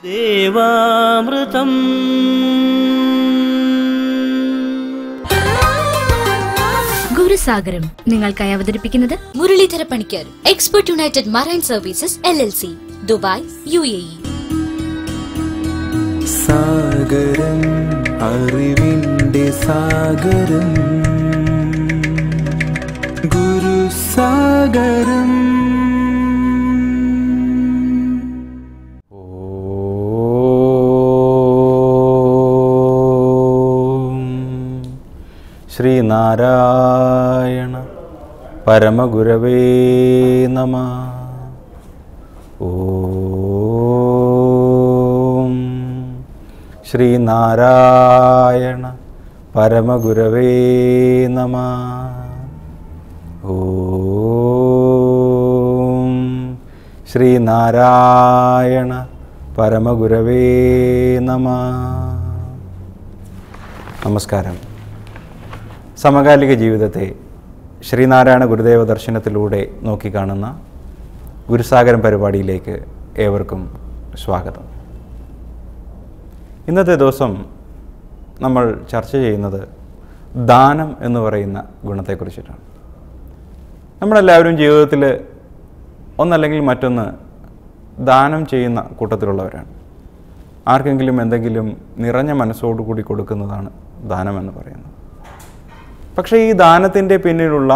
ദേവാമൃതം ഗുരുസാഗരം നിങ്ങൾക്കായി അവതരിപ്പിക്കുന്നത് Muraleedhara Panicker expert United Marine Services L L C Dubai U A E സാഗരം അറിവിൻ്റെ സാഗരം ഗുരുസാഗരം ഓം ശ്രീനാരായണ പരമഗുരവേ നമ ഓം ശ്രീനാരായണ പരമഗുരവേ നമ ഓം ശ്രീനാരായണ പരമഗുരവേ നമ നമസ്കാരം സമകാലിക ജീവിതത്തെ ശ്രീനാരായണ ഗുരുദേവ ദർശനത്തിലൂടെ നോക്കിക്കാണുന്ന ഗുരുസാഗരം പരിപാടിയിലേക്ക് ഏവർക്കും സ്വാഗതം ഇന്നത്തെ ദിവസം നമ്മൾ ചർച്ച ചെയ്യുന്നത് ദാനം എന്ന് പറയുന്ന ഗുണത്തെക്കുറിച്ചിട്ടാണ് നമ്മളെല്ലാവരും ജീവിതത്തിൽ ഒന്നല്ലെങ്കിൽ മറ്റൊന്ന് ദാനം ചെയ്യുന്ന കൂട്ടത്തിലുള്ളവരാണ് ആർക്കെങ്കിലും എന്തെങ്കിലും നിറഞ്ഞ മനസ്സോടുകൂടി കൊടുക്കുന്നതാണ് ദാനം എന്ന് പറയുന്നത് പക്ഷേ ഈ ദാനത്തിൻ്റെ പിന്നിലുള്ള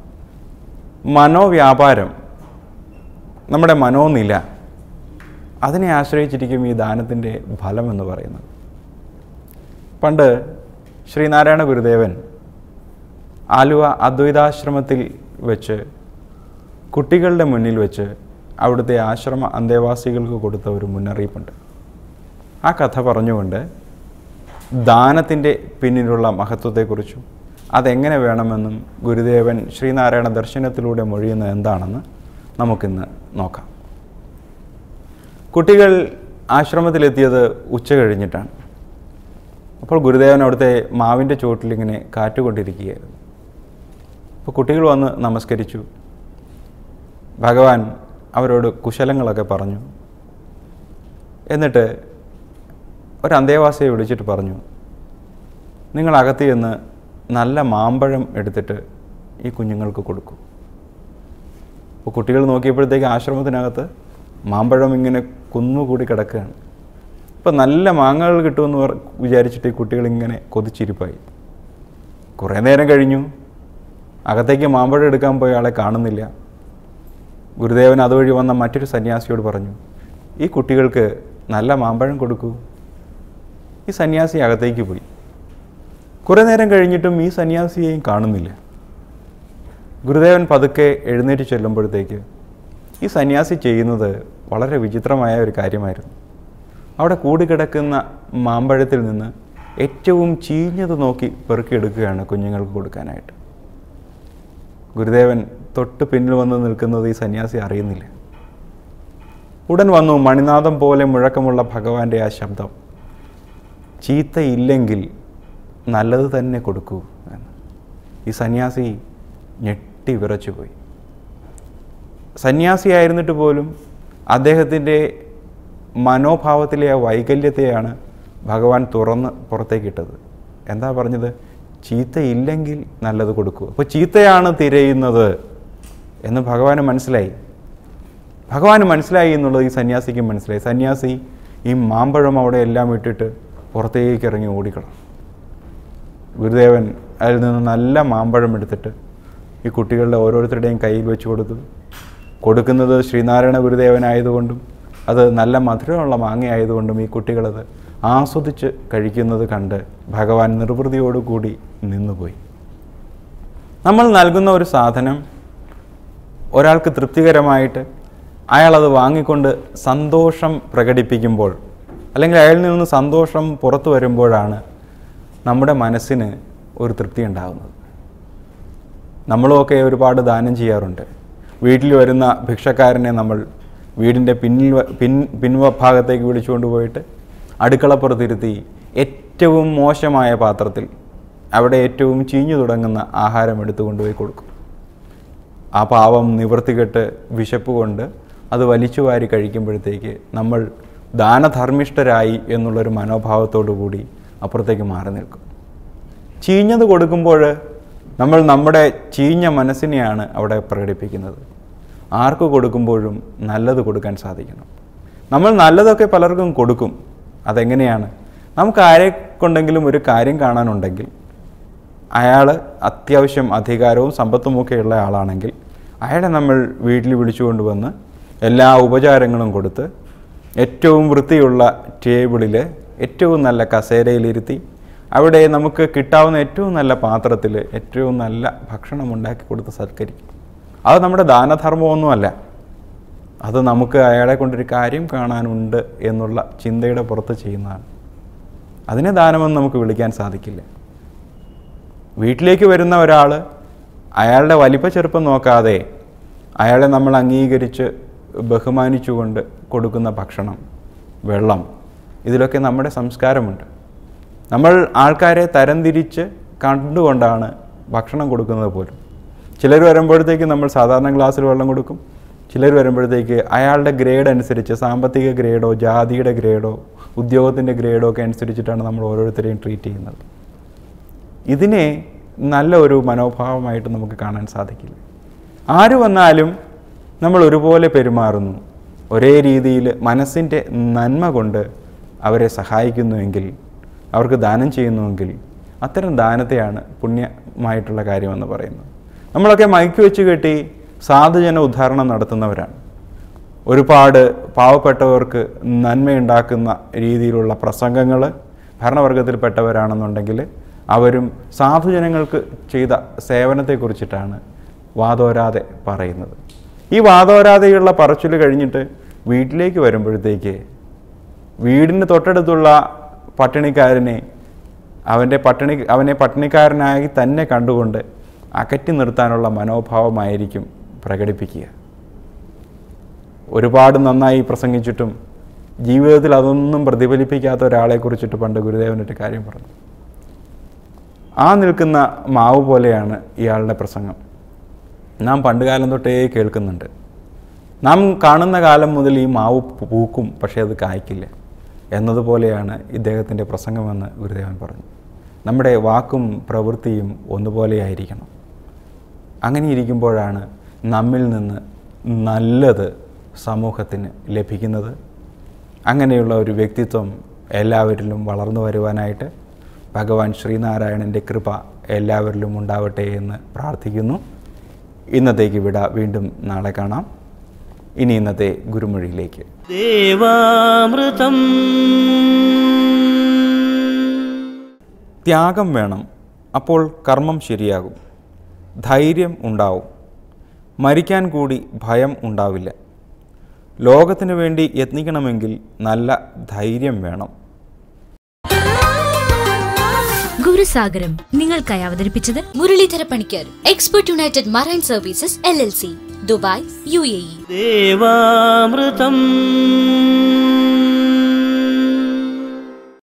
മനോവ്യാപാരം നമ്മുടെ മനോനില അതിനെ ആശ്രയിച്ചിരിക്കും ഈ ദാനത്തിൻ്റെ ഫലം എന്ന് പറയുന്നത് പണ്ട് ശ്രീനാരായണ ഗുരുദേവൻ ആലുവ അദ്വൈതാശ്രമത്തിൽ വെച്ച് കുട്ടികളുടെ മുന്നിൽ വെച്ച് അവിടുത്തെ ആശ്രമ അന്തേവാസികൾക്ക് കൊടുത്ത ഒരു മുന്നറിയിപ്പുണ്ട് ആ കഥ പറഞ്ഞുകൊണ്ട് ദാനത്തിൻ്റെ പിന്നിലുള്ള മഹത്വത്തെക്കുറിച്ചും അതെങ്ങനെ വേണമെന്നും ഗുരുദേവൻ ശ്രീനാരായണ ദർശനത്തിലൂടെ മൊഴിയുന്നത് എന്താണെന്ന് നമുക്കിന്ന് നോക്കാം കുട്ടികൾ ആശ്രമത്തിലെത്തിയത് ഉച്ച കഴിഞ്ഞിട്ടാണ് അപ്പോൾ ഗുരുദേവൻ അവിടുത്തെ മാവിൻ്റെ ചോട്ടിലിങ്ങനെ കാറ്റുകൊണ്ടിരിക്കുകയായിരുന്നു അപ്പോൾ കുട്ടികൾ വന്ന് നമസ്കരിച്ചു ഭഗവാൻ അവരോട് കുശലങ്ങളൊക്കെ പറഞ്ഞു എന്നിട്ട് ഒരു അന്തേവാസിയെ വിളിച്ചിട്ട് പറഞ്ഞു നിങ്ങൾ അകത്ത് ചെന്ന് നല്ല മാമ്പഴം എടുത്തിട്ട് ഈ കുഞ്ഞുങ്ങൾക്ക് കൊടുക്കൂ അപ്പോൾ കുട്ടികൾ നോക്കിയപ്പോഴത്തേക്ക് ആശ്രമത്തിനകത്ത് മാമ്പഴം ഇങ്ങനെ കുന്നുകൂടി കിടക്കുകയാണ് അപ്പോൾ നല്ല മാങ്ങകൾ കിട്ടുമെന്ന് പറ വിചാരിച്ചിട്ട് ഈ കുട്ടികൾ ഇങ്ങനെ കൊതിച്ചിരിപ്പായി കുറേ നേരം കഴിഞ്ഞു അകത്തേക്ക് മാമ്പഴം എടുക്കാൻ പോയ ആളെ കാണുന്നില്ല ഗുരുദേവൻ അതുവഴി വന്ന മറ്റൊരു സന്യാസിയോട് പറഞ്ഞു ഈ കുട്ടികൾക്ക് നല്ല മാമ്പഴം കൊടുക്കൂ ഈ സന്യാസി അകത്തേക്ക് പോയി കുറേ നേരം കഴിഞ്ഞിട്ടും ഈ സന്യാസിയെയും കാണുന്നില്ല ഗുരുദേവൻ പതുക്കെ എഴുന്നേറ്റ് ചെല്ലുമ്പോഴത്തേക്ക് ഈ സന്യാസി ചെയ്യുന്നത് വളരെ വിചിത്രമായ ഒരു കാര്യമായിരുന്നു അവിടെ കൂടിക്കിടക്കുന്ന മാമ്പഴത്തിൽ നിന്ന് ഏറ്റവും ചീഞ്ഞത് നോക്കി പെറുക്കിയെടുക്കുകയാണ് കുഞ്ഞുങ്ങൾക്ക് കൊടുക്കാനായിട്ട് ഗുരുദേവൻ തൊട്ട് പിന്നിൽ വന്ന് നിൽക്കുന്നത് ഈ സന്യാസി അറിയുന്നില്ല ഉടൻ വന്നു മണിനാഥം പോലെ മുഴക്കമുള്ള ഭഗവാന്റെ ആ ശബ്ദം ചീത്തയില്ലെങ്കിൽ നല്ലത് തന്നെ കൊടുക്കൂ എന്ന് ഈ സന്യാസി ഞെട്ടി വിറച്ചുപോയി സന്യാസിയായിരുന്നിട്ട് പോലും അദ്ദേഹത്തിൻ്റെ മനോഭാവത്തിലെ ആ വൈകല്യത്തെയാണ് ഭഗവാൻ തുറന്ന് പുറത്തേക്കിട്ടത് എന്താ പറഞ്ഞത് ചീത്തയില്ലെങ്കിൽ നല്ലത് കൊടുക്കൂ അപ്പോൾ ചീത്തയാണ് തിരയുന്നത് എന്ന് ഭഗവാന് മനസ്സിലായി ഭഗവാന് മനസ്സിലായി എന്നുള്ളത് ഈ സന്യാസിക്ക് മനസ്സിലായി സന്യാസി ഈ മാമ്പഴം അവിടെ എല്ലാം ഇട്ടിട്ട് പുറത്തേക്ക് ഇറങ്ങി ഓടിക്കണം ഗുരുദേവൻ അതിൽ നിന്ന് നല്ല മാമ്പഴം എടുത്തിട്ട് ഈ കുട്ടികളുടെ ഓരോരുത്തരുടെയും കയ്യിൽ വെച്ച് കൊടുത്തു കൊടുക്കുന്നത് ശ്രീനാരായണ ഗുരുദേവനായതുകൊണ്ടും അത് നല്ല മധുരമുള്ള മാങ്ങയായതുകൊണ്ടും ഈ കുട്ടികളത് ആസ്വദിച്ച് കഴിക്കുന്നത് കണ്ട് ഭഗവാൻ നിർവൃതിയോടുകൂടി നിന്നുപോയി നമ്മൾ നൽകുന്ന ഒരു സാധനം ഒരാൾക്ക് തൃപ്തികരമായിട്ട് അയാളത് വാങ്ങിക്കൊണ്ട് സന്തോഷം പ്രകടിപ്പിക്കുമ്പോൾ അല്ലെങ്കിൽ അയാളിൽ നിന്ന് സന്തോഷം പുറത്തു വരുമ്പോഴാണ് നമ്മുടെ മനസ്സിന് ഒരു തൃപ്തി ഉണ്ടാകുന്നത് നമ്മളുമൊക്കെ ഒരുപാട് ദാനം ചെയ്യാറുണ്ട് വീട്ടിൽ വരുന്ന ഭിക്ഷക്കാരനെ നമ്മൾ വീടിൻ്റെ പിന്നിൽ വ- പിൻ പിൻഭാഗത്തേക്ക് വിളിച്ചുകൊണ്ട് പോയിട്ട് അടുക്കളപ്പുറത്തിരുത്തി ഏറ്റവും മോശമായ പാത്രത്തിൽ അവിടെ ഏറ്റവും ചീഞ്ഞു തുടങ്ങുന്ന ആഹാരം എടുത്തു കൊണ്ടുപോയി കൊടുക്കും ആ പാവം നിവൃത്തികെട്ട് വിശപ്പ് കൊണ്ട് അത് വലിച്ചു വാരി കഴിക്കുമ്പോഴത്തേക്ക് നമ്മൾ ദാനധർമ്മിഷ്ഠരായി എന്നുള്ളൊരു മനോഭാവത്തോടു കൂടി അപ്പുറത്തേക്ക് മാറി നിൽക്കും ചീഞ്ഞത് കൊടുക്കുമ്പോൾ നമ്മൾ നമ്മുടെ ചീഞ്ഞ മനസ്സിനെയാണ് അവിടെ പ്രകടിപ്പിക്കുന്നത് ആർക്ക് കൊടുക്കുമ്പോഴും നല്ലത് കൊടുക്കാൻ സാധിക്കണം നമ്മൾ നല്ലതൊക്കെ പലർക്കും കൊടുക്കും അതെങ്ങനെയാണ് നമുക്ക് ആരെ കൊണ്ടെങ്കിലും ഒരു കാര്യം കാണാനുണ്ടെങ്കിൽ അയാൾ അത്യാവശ്യം അധികാരവും സമ്പത്തും ഒക്കെയുള്ള ആളാണെങ്കിൽ അയാളെ നമ്മൾ വീട്ടിൽ വിളിച്ചുകൊണ്ട് വന്ന് എല്ലാ ഉപചാരങ്ങളും കൊടുത്ത് ഏറ്റവും വൃത്തിയുള്ള ടേബിളിൽ ഏറ്റവും നല്ല കസേരയിലിരുത്തി അവിടെ നമുക്ക് കിട്ടാവുന്ന ഏറ്റവും നല്ല പാത്രത്തിൽ ഏറ്റവും നല്ല ഭക്ഷണം ഉണ്ടാക്കി കൊടുത്ത് സത്കരിക്കും അത് നമ്മുടെ ദാനധർമ്മമൊന്നുമല്ല അത് നമുക്ക് അയാളെ കൊണ്ടൊരു കാര്യം കാണാനുണ്ട് എന്നുള്ള ചിന്തയുടെ പുറത്ത് ചെയ്യുന്നതാണ് അതിനെ ദാനമെന്ന് നമുക്ക് വിളിക്കാൻ സാധിക്കില്ല വീട്ടിലേക്ക് വരുന്ന ഒരാൾ അയാളുടെ വലിപ്പ ചെറുപ്പം നോക്കാതെ അയാളെ നമ്മൾ അംഗീകരിച്ച് ബഹുമാനിച്ചുകൊണ്ട് കൊടുക്കുന്ന ഭക്ഷണം വെള്ളം ഇതിലൊക്കെ നമ്മുടെ സംസ്കാരമുണ്ട് നമ്മൾ ആൾക്കാരെ തരംതിരിച്ച് കണ്ടുകൊണ്ടാണ് ഭക്ഷണം കൊടുക്കുന്നത് പോലും ചിലർ വരുമ്പോഴത്തേക്ക് നമ്മൾ സാധാരണ ഗ്ലാസ്സിൽ വെള്ളം കൊടുക്കും ചിലർ വരുമ്പോഴത്തേക്ക് അയാളുടെ ഗ്രേഡ് അനുസരിച്ച് സാമ്പത്തിക ഗ്രേഡോ ജാതിയുടെ ഗ്രേഡോ ഉദ്യോഗത്തിൻ്റെ ഗ്രേഡോ ഒക്കെ അനുസരിച്ചിട്ടാണ് നമ്മൾ ഓരോരുത്തരെയും ട്രീറ്റ് ചെയ്യുന്നത് ഇതിനെ നല്ല ഒരു മനോഭാവമായിട്ട് നമുക്ക് കാണാൻ സാധിക്കില്ല ആര് വന്നാലും നമ്മൾ ഒരുപോലെ പെരുമാറുന്നു ഒരേ രീതിയിൽ മനസ്സിൻ്റെ നന്മ കൊണ്ട് അവരെ സഹായിക്കുന്നുവെങ്കിൽ അവർക്ക് ദാനം ചെയ്യുന്നുവെങ്കിൽ അത്തരം ദാനത്തെയാണ് പുണ്യമായിട്ടുള്ള കാര്യമെന്ന് പറയുന്നത് നമ്മളൊക്കെ മയക്ക് വെച്ച് കെട്ടി സാധുജന ഉദ്ധാരണം നടത്തുന്നവരാണ് ഒരുപാട് പാവപ്പെട്ടവർക്ക് നന്മയുണ്ടാക്കുന്ന രീതിയിലുള്ള പ്രസംഗങ്ങൾ ഭരണവർഗത്തിൽപ്പെട്ടവരാണെന്നുണ്ടെങ്കിൽ അവരും സാധുജനങ്ങൾക്ക് ചെയ്ത സേവനത്തെക്കുറിച്ചിട്ടാണ് വാതോരാതെ പറയുന്നത് ഈ വാതോരാതെയുള്ള പറച്ചിൽ കഴിഞ്ഞിട്ട് വീട്ടിലേക്ക് വരുമ്പോഴത്തേക്ക് വീടിന് തൊട്ടടുത്തുള്ള പട്ടിണിക്കാരനെ അവൻ്റെ പട്ടിണി അവനെ പട്ടിണിക്കാരനായി തന്നെ കണ്ടുകൊണ്ട് അകറ്റി നിർത്താനുള്ള മനോഭാവമായിരിക്കും പ്രകടിപ്പിക്കുക ഒരുപാട് നന്നായി പ്രസംഗിച്ചിട്ടും ജീവിതത്തിൽ അതൊന്നും പ്രതിഫലിപ്പിക്കാത്ത ഒരാളെ കുറിച്ചിട്ട് പണ്ട് ഗുരുദേവനൊരു കാര്യം പറഞ്ഞു ആ നിൽക്കുന്ന മാവ് പോലെയാണ് ഇയാളുടെ പ്രസംഗം നാം പണ്ടുകാലം തൊട്ടേ കേൾക്കുന്നുണ്ട് നാം കാണുന്ന കാലം മുതൽ ഈ മാവ് പൂക്കും പക്ഷേ അത് കായ്ക്കില്ല എന്നതുപോലെയാണ് ഇദ്ദേഹത്തിൻ്റെ പ്രസംഗമെന്ന് ഗുരുദേവൻ പറഞ്ഞു നമ്മുടെ വാക്കും പ്രവൃത്തിയും ഒന്നുപോലെയായിരിക്കണം അങ്ങനെ ഇരിക്കുമ്പോഴാണ് നമ്മിൽ നിന്ന് നല്ലത് സമൂഹത്തിന് ലഭിക്കുന്നത് അങ്ങനെയുള്ള ഒരു വ്യക്തിത്വം എല്ലാവരിലും വളർന്നു വരുവാനായിട്ട് ഭഗവാൻ ശ്രീനാരായണൻ്റെ കൃപ എല്ലാവരിലും ഉണ്ടാവട്ടെ എന്ന് പ്രാർത്ഥിക്കുന്നു ഇന്നത്തേക്ക് വിട വീണ്ടും നാളെ കാണാം ഇനി ഇന്നത്തെ ഗുരുമൊഴിയിലേക്ക് ദേവാമൃതം ത്യാഗം വേണം അപ്പോൾ കർമ്മം ശരിയാകും ധൈര്യം ഉണ്ടാവും മരിക്കാൻ കൂടി ഭയം ഉണ്ടാവില്ല ലോകത്തിനു വേണ്ടി യത്നിക്കണമെങ്കിൽ നല്ല ധൈര്യം വേണം ഗുരുസാഗരം നിങ്ങൾക്കായി അവതരിപ്പിച്ചത് Muraleedhara Panicker expert United Marine Services L L C Dubai U A E ദേവാമൃതം